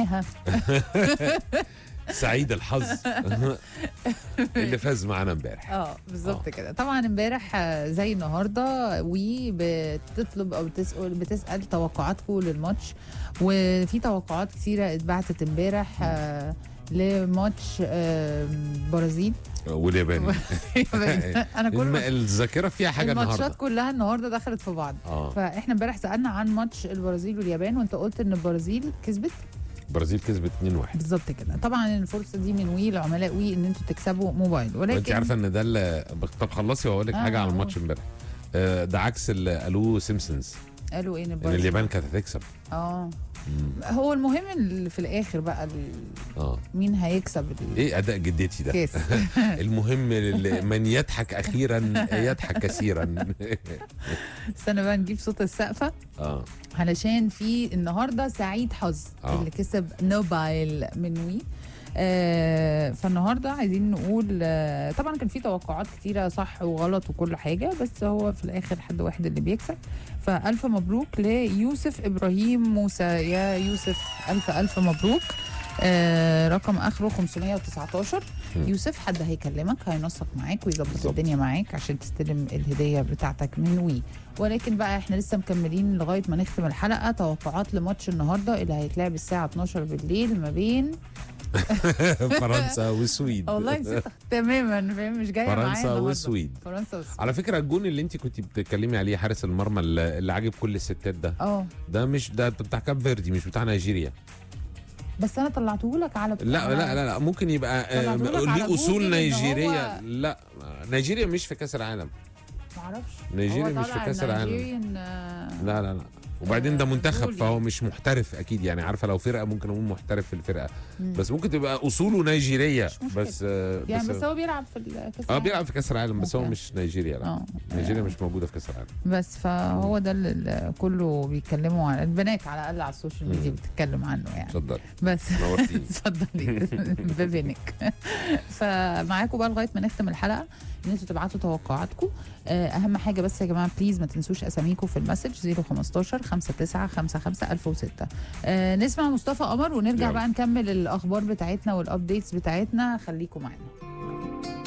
معاها سعيد الحظ اللي فاز معانا امبارح اه بالظبط آه. كده طبعا امبارح آه، زي النهارده وي بتطلب او بتسال بتسال توقعاتكم للماتش وفي توقعات كثيره اتبعتت امبارح آه، لماتش آه، برازيل واليابان انا كل الم- ما- الذاكره فيها حاجه الماتشات النهارده كلها النهارده دخلت في بعض اه فاحنا امبارح سالنا عن ماتش البرازيل واليابان وانت قلت ان البرازيل كسبت البرازيل كسبت 2-1 بالظبط كده طبعا الفرصه دي من وي لعملاء وي ان انتوا تكسبوا موبايل ولكن وانت عارفه ان ده اللي طب خلصي واقول لك آه، حاجه على قول. الماتش امبارح آه، ده عكس اللي قالوه سيمبسونز قالوا ايه ان ان البرازيل اليابان كانت هتكسب اه مم. هو المهم اللي في الاخر بقى ال- اه مين هيكسب ايه اداء جدتي ده الكاس المهم ال- من يضحك اخيرا يضحك كثيرا استنى بقى نجيب صوت السقفه اه علشان في النهارده سعيد حظ آه. اللي كسب نوبايل من وي آه فالنهارده عايزين نقول آه طبعا كان في توقعات كتيره صح وغلط وكل حاجه بس هو في الاخر حد واحد اللي بيكسب فالف مبروك ليوسف ابراهيم موسى يا يوسف الف الف مبروك آه رقم اخره 519 مم. يوسف حد هيكلمك هينسق معاك ويظبط بالظبط. الدنيا معاك عشان تستلم الهديه بتاعتك من وي ولكن بقى احنا لسه مكملين لغايه ما نختم الحلقه توقعات لماتش النهارده اللي هيتلعب الساعه 12 بالليل ما بين فرنسا والسويد والله نسيت تماما فاهم مش جايه معايا فرنسا النهاردة. والسويد فرنسا والسويد على فكره الجون اللي انت كنت بتتكلمي عليه حارس المرمى اللي اللي عاجب كل الستات ده اه ده مش ده بتاع كاب فيردي مش بتاع نيجيريا بس انا طلعته لك على لا لا لا, لا ممكن يبقى آه، طلعتهولك على ليه اصول جوجل إن نيجيريه هو- لا نيجيريا مش في كاس العالم معرفش نيجيريا هو مش في طالع كأس العالم. نيجيريان، آه، لا لا لا وبعدين ده آه، منتخب دولي. فهو مش محترف اكيد يعني عارفه لو فرقه ممكن اقول محترف في الفرقه مم. بس ممكن تبقى اصوله نيجيريه مش مشكلة. بس آه، يعني بس بس هو بيلعب في الكاس اه العالم. بيلعب في كاس العالم بس هو أوكي. مش نيجيريا لا اه نيجيريا مش موجوده في كاس العالم بس فهو ده اللي كله بيتكلموا عن البنات على الاقل على السوشيال ميديا مم. بتتكلم عنه يعني اتفضل بس نورتيني اتفضلي بابنك فمعاكم بقى لغايه ما نختم الحلقه ان انتوا تبعتوا توقعاتكم آه، اهم حاجه بس يا جماعه بليز ما تنسوش اساميكم في المسج 015 59 55 1006 آه، نسمع مصطفى قمر ونرجع يلا. بقى نكمل الاخبار بتاعتنا والابديتس بتاعتنا خليكم معانا